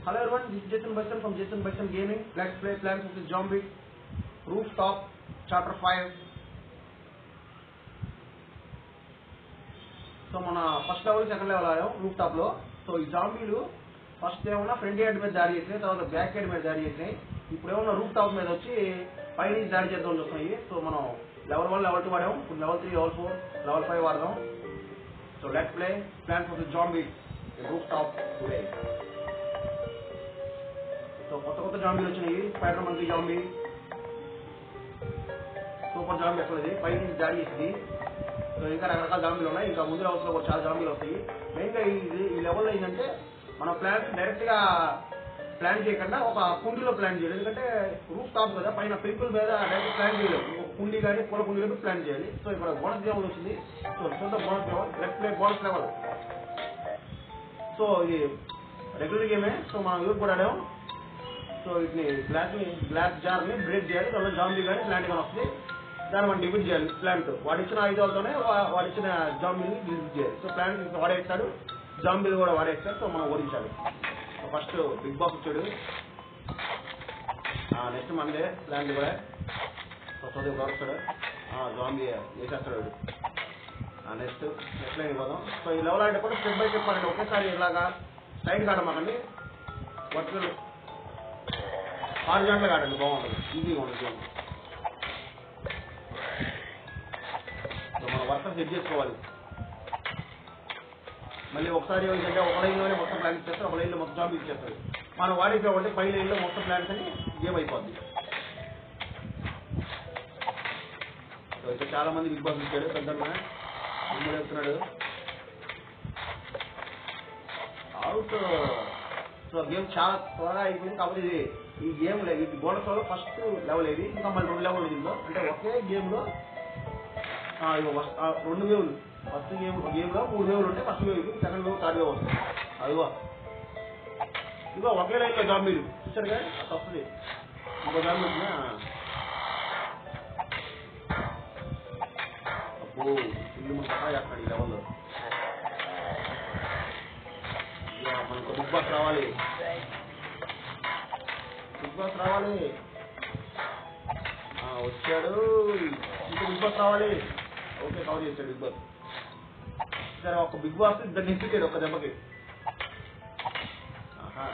Hello everyone, this is Jason Bison from Jason Bison Gaming. Let's play Plants vs Zombie Rooftop Chapter 5. So మన first level second level ఆడాం rooftop లో so ఈ జాంబీలు first ఏమన్నా front head మీద దాడి చేసినాయి తర్వాత బ్యాక్ హెడ్ మీద దాడి చేసినాయి ఇప్పుడు ఏమన్నా రూఫ్ టాప్ మీద వచ్చి పైనుంచి దాడి చేద్దాం చూస్తున్నాయి సో మనం లెవెల్ వన్ లెవెల్ టూ వాడాం ఇప్పుడు level three level four level five వాడదాం so let play plan for the zombie roof top today so కొత్త కొత్త జాంబీలు వచ్చినాయి spider monkey zombie super zombie అసలు ఇది పై నుంచి దాడి చేసింది సో ఇంకా రకరకాల జాంబీలు ఉన్నాయి ఇంకా ముందు లెవెల్స్లో కూడా చాలా జాంబీలు వస్తాయి మెయిన్గా ఇది ఈ లెవెల్లో ఏంటంటే మన ప్లాన్ డైరెక్ట్గా ప్లాన్ చేయకుండా ఒక కుండీలో ప్లాన్ చేయాలి ఎందుకంటే రూఫ్ టాప్ కదా పైన పెంకుల మీద డైరెక్ట్ ప్లాన్ చేయలేదు ఒక కుండీ కానీ పూల కుండీ కానీ ప్లాన్ చేయాలి సో ఇక్కడ బోనస్ లెవెల్ వచ్చింది సో చూద్దాం bonus level left play bonus level so ఇది రెగ్యులర్ గేమే సో మనం యూత్ కూడా ఆడాం సో వీటిని గ్లాస్ గ్లాస్ జార్ ని బ్రేక్ చేయాలి దానిలో జాంబీ కానీ ప్లాంట్ కానీ వస్తుంది దాన్ని మనం డివిడ్ చేయాలి ప్లాంట్ వాడు ఇచ్చిన ఆయుధాలతోనే వా- వాడు ఇచ్చిన జాంబీని డివిడ్ చేయాలి సో ప్లాంట్ వాడేస్తాడు జాంబీలు కూడా వాడేస్తారు సో మనం ఓడించాలి సో ఫస్ట్ బిగ్ బాస్ వచ్చాడు నెక్స్ట్ మందే ప్లాంట్ కూడా సో చదువు వస్తాడు జాంబీ వేసేస్తాడు వాడు నెక్స్ట్ నెక్స్ట్ లైన్ పోదాం సో ఈ లెవెల్ ఆడేటప్పుడు స్టెప్ బై స్టెప్ ఆడండి ఒకేసారి ఇలాగా సైడ్ కాడమాకండి వర్టికల్ హారిజాంటల్ ఆడండి బాగుంటుంది ఈజీగా ఉంటుంది గేమ్ సో మన వర్కర్ సెట్ చేసుకోవాలి మళ్ళీ ఒకసారి ఏంటంటే ఒక లైన్లోనే మొత్తం ప్లాన్స్ చేస్తారు ఒక లైన్లో మొత్తం జాంబీ చేస్తారు మనం వాడిపోయి పై లైన్లో మొత్తం ప్లాన్స్ అని గేమ్ అయిపోద్ది సో ఇక్కడ చాలా మంది బిగ్ బాస్ ఇచ్చాడు పెద్దన్న ముందు వెళ్తున్నాడు అవుట్ సో గేమ్ చాలా త్వరగా అయిపోయింది కాబట్టి ఇది ఈ గేమ్ లేదు ఇది బోనస్ లో ఫస్ట్ లెవెల్ ఇది ఇంకా మళ్ళీ రెండు లెవెల్ దీంట్లో అంటే ఒకే గేమ్ లో ఆ, ఇగో ఫస్ట్- ఆ, రెండు వేవులు ఫస్ట్ గేమ్ గేమ్ లో మూడు వేవులు ఉంటాయి ఫస్ట్ వేవ్ ఇది సెకండ్ వేవ్ థర్డ్ వేవ్ వస్తుంది అదిగో ఇదిగో ఒకే లైన్ లో జాంబీలు చూసారు కదా అట్లా వస్తుంది ఇంకో జాంబీ వచ్చినా అబ్బో ఇల్లు మన సహాయ చేస్తాడు ఈ లెవెల్లో ఇక మనకు బిగ్ బాస్ రావాలి బిగ్ బాస్ రావాలి ఆ, వచ్చాడు ఇంకా బిగ్ బాస్ రావాలి ఓకే కవర్ చేశాడు బిగ్ బాస్ సరే ఒక బిగ్ బాస్ ఇద్దరు నెప్పికాడు ఒక దెబ్బకి ఆహా.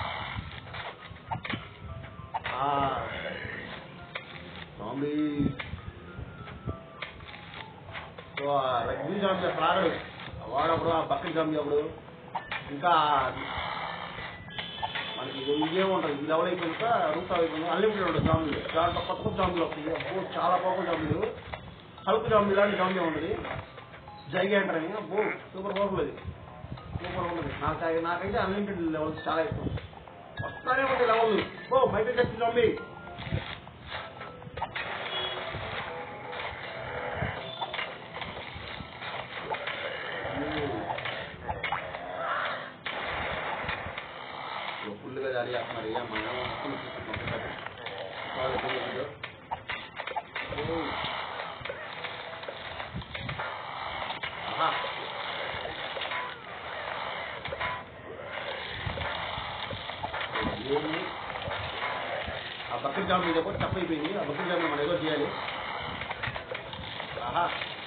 ఆ. జాంబీ సో ఆ రగ్బీ జాంబీ అసలు ఆడడు వాడప్పుడు ఆ బకెట్ జాంబీ అప్పుడు ఇంకా మనకి ఇదే ఉంటుంది ఈ లెవెల్ అయిపోయినాక రూట్ అయిపోయింది అన్లిమిటెడ్ ఉంటుంది జాంబీలు దాంట్లో కొత్త కొత్త జాంబీలు వస్తాయి అబ్బో చాలా పవర్ఫుల్ జాంబీలు హల్క్ జాంబీ లాంటి జాంబీ ఉంటుంది జైగేంటర్ అని అబ్బో సూపర్ పవర్ఫుల్ అది సూపర్ ఉంటుంది నాకు నాకైతే అన్లిమిటెడ్ లెవెల్స్ చాలా ఇష్టం వస్తానే ఉంటాయి లెవెల్ ఓ మైకల్ జెక్సన్ జాంబీ ఫుల్గా జారీ చేస్తున్నారు ఇక మనం మొత్తం చూస్తున్నాం ఒకసారి. వాళ్ళు తెలియదు. ఓ. ఆహా. ఏమి? ఆ బకెట్ జామ్ మీద కూడా తప్పు అయిపోయింది ఆ బకెట్ జామ్ మనం ఏదో చేయాలి ఆహా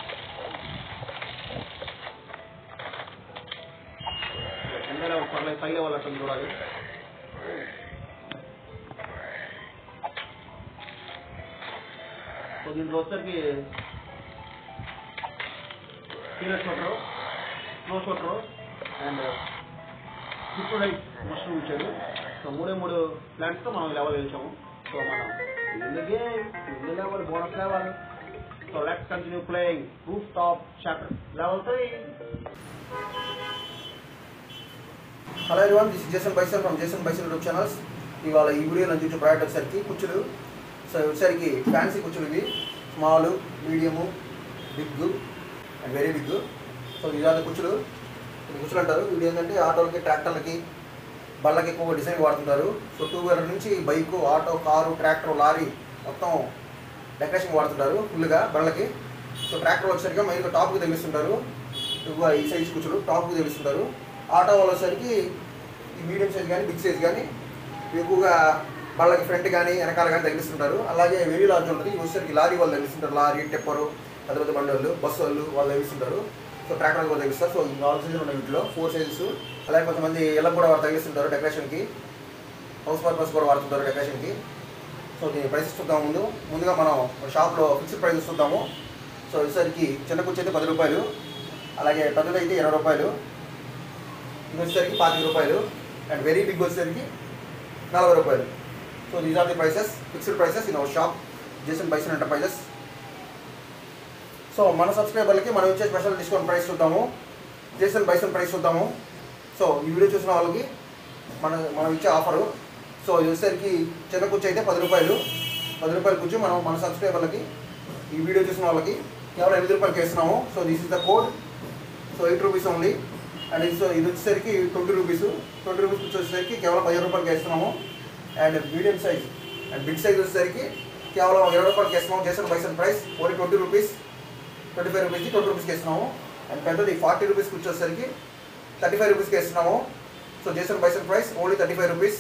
కింద లెవెల్ పర్లేదు పై లెవెల్ అట్లా చూడాలి సో దీంట్లో వచ్చరికి peanut shooter snow shooter and సిప్రోడైట్ మష్రూమ్ ఇచ్చాడు సో మూడే మూడు ప్లాంట్స్తో మనం లెవెల్ గెలిచాము సో మనం in game in level bonus level so let's continue playing roof top chapter level three hello everyone this Jason Bison from Jason Bison YouTube channels ఇవాళ ఈ వీడియో నుంచి చూసే ప్రోడక్ట్ వచ్చేసరికి కుచ్చులు సో వచ్చేసరికి ఫ్యాన్సీ కుచ్చులు ఇవి small medium big and very big so ఇలాంటి కుచ్చులు ఇది కుచ్చులు అంటారు ఇవి ఏంటంటే ఆటోలకి ట్రాక్టర్లకి బళ్ళకి ఎక్కువ డిజైన్ వాడుతుంటారు సో టూ వీలర్ నుంచి bike auto car tractor lorry మొత్తం డెకరేషన్ వాడుతుంటారు ఫుల్గా బళ్ళకి సో ట్రాక్టర్ వచ్చేసరికి మైన్గా టాప్కి తగిలిస్తుంటారు ఇవ్వ ఈ సైజ్ కుచ్చులు టాప్కి తగిలిస్తుంటారు ఆటో వాళ్ళు వచ్చేసరికి ఈ మీడియం సైజ్ కానీ బిగ్ సైజ్ కానీ ఎక్కువగా వాళ్ళకి ఫ్రంట్ కానీ వెనకాల కానీ తగిలిస్తుంటారు అలాగే వెరీ లార్జ్ ఉంటుంది ఈ వచ్చేసరికి లారీ వాళ్ళు తగిలిస్తుంటారు లారీ టెప్పరు పెద్ద పెద్ద బండి వాళ్ళు బస్సు వాళ్ళు వాళ్ళు తగిలిస్తుంటారు సో ట్రాక్టర్ కూడా తగిలిస్తారు సో ఈ నాలుగు సైజులు ఉన్నాయి వీటిలో ఫోర్ సైజెస్ అలాగే కొంతమంది ఇళ్ళకు కూడా వాళ్ళు తగిలిస్తుంటారు డెకరేషన్కి హౌస్ పర్పస్ కూడా వాడుతుంటారు డెకరేషన్కి సో దీని ప్రైసెస్ చూద్దాం ముందు ముందుగా మనం షాప్లో ఫిక్స్డ్ ప్రైసెస్ చూద్దాము సో వచ్చేసరికి చిన్న కుర్చీ అయితే పది రూపాయలు అలాగే పెద్దది అయితే ఇరవై రూపాయలు ఇది వచ్చేసరికి పాతిక రూపాయలు అండ్ వెరీ బిగ్ వచ్చేసరికి నలభై రూపాయలు so these are the prices fixed prices in our shop Jason Bison enterprises so మన సబ్స్క్రైబర్లకి మనం ఇచ్చే స్పెషల్ డిస్కౌంట్ ప్రైస్ చూద్దాము జేసన్ బైసన్ ప్రైస్ చూద్దాము సో ఈ వీడియో చూసిన వాళ్ళకి మన మనం ఇచ్చే ఆఫరు సో ఇది వచ్చేసరికి చిన్న కుర్చీ అయితే పది రూపాయలు పది రూపాయలు కూర్చో మనం మన సబ్స్క్రైబర్లకి ఈ వీడియో చూసిన వాళ్ళకి కేవలం ఎనిమిది రూపాయలకి ఇస్తున్నాము so this is the code so eight rupees only and ఇది సో ఇది వచ్చేసరికి ట్వంటీ రూపీస్ ట్వంటీ రూపీస్ కూర్చో వచ్చేసరికి కేవలం పదిహేను రూపాయలకి ఇస్తున్నాము and medium size and big size వచ్చేసరికి కేవలం ఇరవై రూపాయలకి ఇస్తున్నాము చేసిన Bison price only twenty rupees twenty five రూపీస్కి ట్వంటీ రూపీస్కి ఇస్తున్నాము అండ్ పెద్దది ఫార్టీ రూపీస్కి వచ్చేసరికి థర్టీ ఫైవ్ రూపీస్కి ఇస్తున్నాము so Jason Bison price only thirty five rupees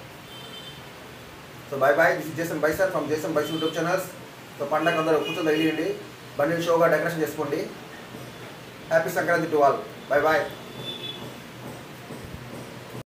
so bye bye this Jason Bison from Jason Bison YouTube channels so పండగ అందరూ కూర్చొని తగిలియండి బండిని షోగా డెకరేషన్ చేసుకోండి happy Sankranti to all bye bye